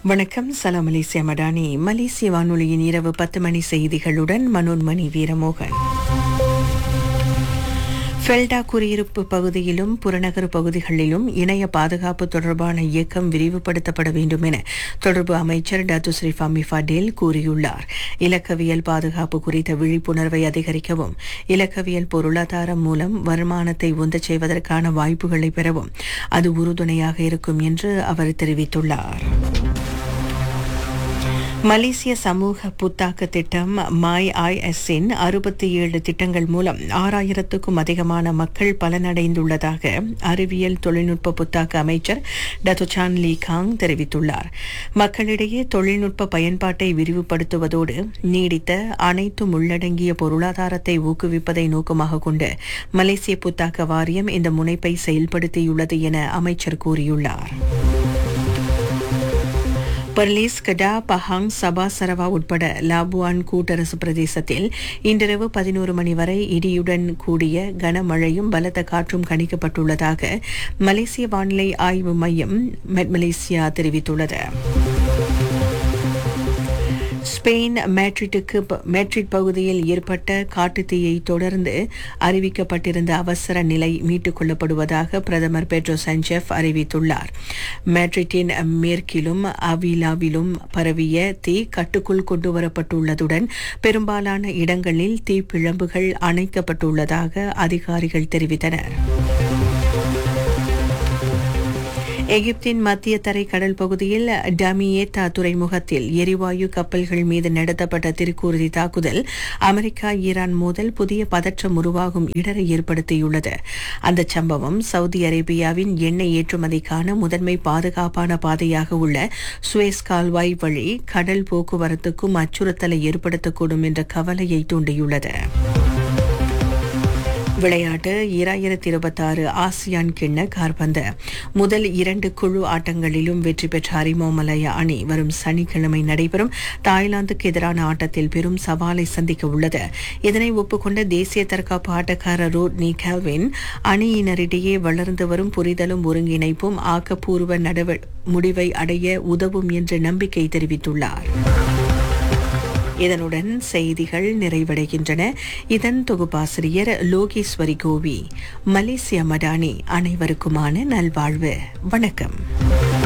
வணக்கம் சலாம் மலேசியா மடானி மலேசிய வானொலியின் இரவு பத்து மணி செய்திகளுடன் மனோன்மணி வீரமோகன் ஃபெல்டா குடியிருப்பு பகுதியிலும் புறநகர் பகுதிகளிலும் இணைய பாதுகாப்பு தொடர்பான இயக்கம் விரிவுபடுத்தப்பட வேண்டும் என தொடர்பு அமைச்சர் டத்து ஸ்ரீ ஃபமி ஃபடேல் கூறியுள்ளார் இலக்கவியல் பாதுகாப்பு குறித்த விழிப்புணர்வை அதிகரிக்கவும் இலக்கவியல் பொருளாதாரம் மூலம் வருமானத்தை உந்தச் செய்வதற்கான வாய்ப்புகளை பெறவும் அது உறுதுணையாக இருக்கும் என்று அவர் தெரிவித்துள்ளார் மலேசிய சமூக புத்தாக்க திட்டம் மாய் ஐஎஸ்இன் அறுபத்தி ஏழு திட்டங்கள் மூலம் ஆறாயிரத்துக்கும் அதிகமான மக்கள் பலனடைந்துள்ளதாக அறிவியல் தொழில்நுட்ப புத்தாக்க அமைச்சர் டத்துசான் லீ காங் தெரிவித்துள்ளார் மக்களிடையே தொழில்நுட்ப பயன்பாட்டை விரிவுபடுத்துவதோடு நீடித்த அனைத்தும் உள்ளடங்கிய பொருளாதாரத்தை ஊக்குவிப்பதை நோக்கமாக கொண்டு மலேசிய புத்தாக்க வாரியம் இந்த முனைப்பை செயல்படுத்தியுள்ளது என அமைச்சர் கூறியுள்ளார் பர்லீஸ் கடா பஹாங் சபா சரவா உட்பட லாபுவான் கூட்டரசு பிரதேசத்தில் இன்றிரவு பதினோரு மணி வரை இடியுடன் கூடிய கனமழையும் பலத்த காற்றும் கணிக்கப்பட்டுள்ளதாக மலேசிய வானிலை ஆய்வு மையம் மெட் மலேசியா தெரிவித்துள்ளது ஸ்பெயின் மேட்ரிட்டுக்கு மேட்ரிட் பகுதியில் ஏற்பட்ட காட்டுத்தீயை தொடர்ந்து அறிவிக்கப்பட்டிருந்த அவசர நிலை மீட்டுக் கொள்ளப்படுவதாக பிரதமர் பெட்ரோ சஞ்செஃப் அறிவித்துள்ளார் மேட்ரிட்டின் மேற்கிலும் அவிலாவிலும் பரவிய தீ கட்டுக்குள் கொண்டுவரப்பட்டுள்ளதுடன் பெரும்பாலான இடங்களில் தீப்பிழம்புகள் அணைக்கப்பட்டுள்ளதாக அதிகாரிகள் தெரிவித்தனர் எகிப்தின் மத்திய தரை கடல் பகுதியில் டமியேத்தா துறைமுகத்தில் எரிவாயு கப்பல்கள் மீது நடத்தப்பட்ட திருக்கூறுதி தாக்குதல் அமெரிக்கா ஈரான் மோதல் புதிய பதற்றம் உருவாகும் இடரை ஏற்படுத்தியுள்ளது அந்த சம்பவம் சவுதி அரேபியாவின் எண்ணெய் ஏற்றுமதிக்கான முதன்மை பாதுகாப்பான பாதையாக உள்ள சுவேஸ் கால்வாய் வழி கடல் போக்குவரத்துக்கும் அச்சுறுத்தலை ஏற்படுத்தக்கூடும் என்ற கவலையை தூண்டியுள்ளது விளையாட்டு இராயிரத்தி இருபத்தாறு ஆசியான் கிண்ண கார்பந்து முதல் இரண்டு குழு ஆட்டங்களிலும் வெற்றி பெற்ற அரிமோ மலையா அணி வரும் சனிக்கிழமை நடைபெறும் தாய்லாந்துக்கு எதிரான ஆட்டத்தில் பெரும் சவாலை சந்திக்க உள்ளது இதனை ஒப்புக்கொண்ட தேசிய தற்காப்பு ஆட்டக்காரர் ரோட்னி கேல்வின் அணியினரிடையே வளர்ந்து வரும் புரிதலும் ஒருங்கிணைப்பும் ஆக்கப்பூர்வ நடவ முடிவை அடைய உதவும் என்று நம்பிக்கை தெரிவித்துள்ளார் இதனுடன் செய்திகள் நிறைவடைகின்றன இதன் தொகுப்பாசிரியர் லோகேஸ்வரி கோவி மலேசிய மடானி அனைவருக்குமான நல்வாழ்வு வணக்கம்